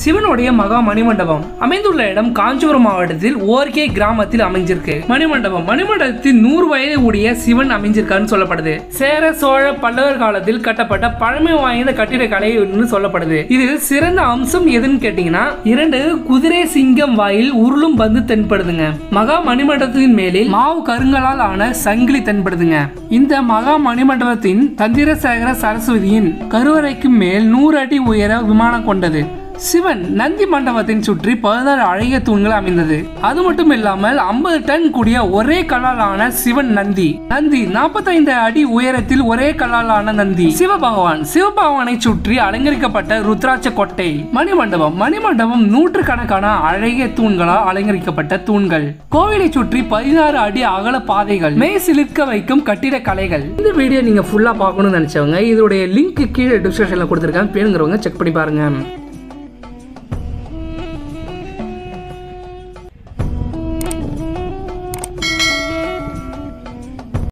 சிவனுடைய மகா மணிமண்டபம் அமைந்துள்ள இடம் காஞ்சிபுரம் மாவட்டத்தில் ஓர்கே கிராமத்தில் அமைஞ்சிருக்கு மணிமண்டபம் மணிமண்டபத்தில் நூறு வயது உடைய சிவன் அமைஞ்சிருக்காருன்னு சொல்லப்படுது சேர சோழ பல்லவர் காலத்தில் கட்டப்பட்ட பழமை வாய்ந்த கட்டிடக்கலை என்று சொல்லப்படுது இதில் சிறந்த அம்சம் எதுன்னு கேட்டீங்கன்னா இரண்டு குதிரை சிங்கம் வாயில் உருளும் பந்து தென்படுதுங்க மகா மணிமண்டபத்தின் மேலே மாவு கருங்கலால் ஆன சங்கிலி தென்படுதுங்க இந்த மகா மணிமண்டபத்தின் தந்திரசேகர சரஸ்வதியின் கருவறைக்கு மேல் நூறு அடி உயர விமானம் கொண்டது சிவன் நந்தி மண்டபத்தின் சுற்றி பதினாறு அழகிய தூண்கள் அமைந்தது அது மட்டும் இல்லாமல் ஐம்பது டன் கூடிய ஒரே கல்லாலான சிவன் நந்தி நந்தி 45 அடி உயரத்தில் ஒரே கல்லாலான நந்தி சிவபகவான் சிவபகவானை சுற்றி அலங்கரிக்கப்பட்ட ருத்ராட்ச கொட்டை மணிமண்டபம் மணிமண்டபம் நூற்றுக்கணக்கான அழகிய தூண்களால் அலங்கரிக்கப்பட்ட தூண்கள் கோவிலை சுற்றி பதினாறு அடி அகல பாதைகள் மெய் சிலிர்க்க வைக்கும் கட்டிட கலைகள் இந்த வீடியோ நீங்க ஃபுல்லா பார்க்கணும்னு நினைச்சவங்க இதோடைய லிங்க் கீழே டிஸ்கிரிப்ஷன்ல கொடுத்துருக்கேன் வேணுங்கிறவங்க செக் பண்ணி பாருங்க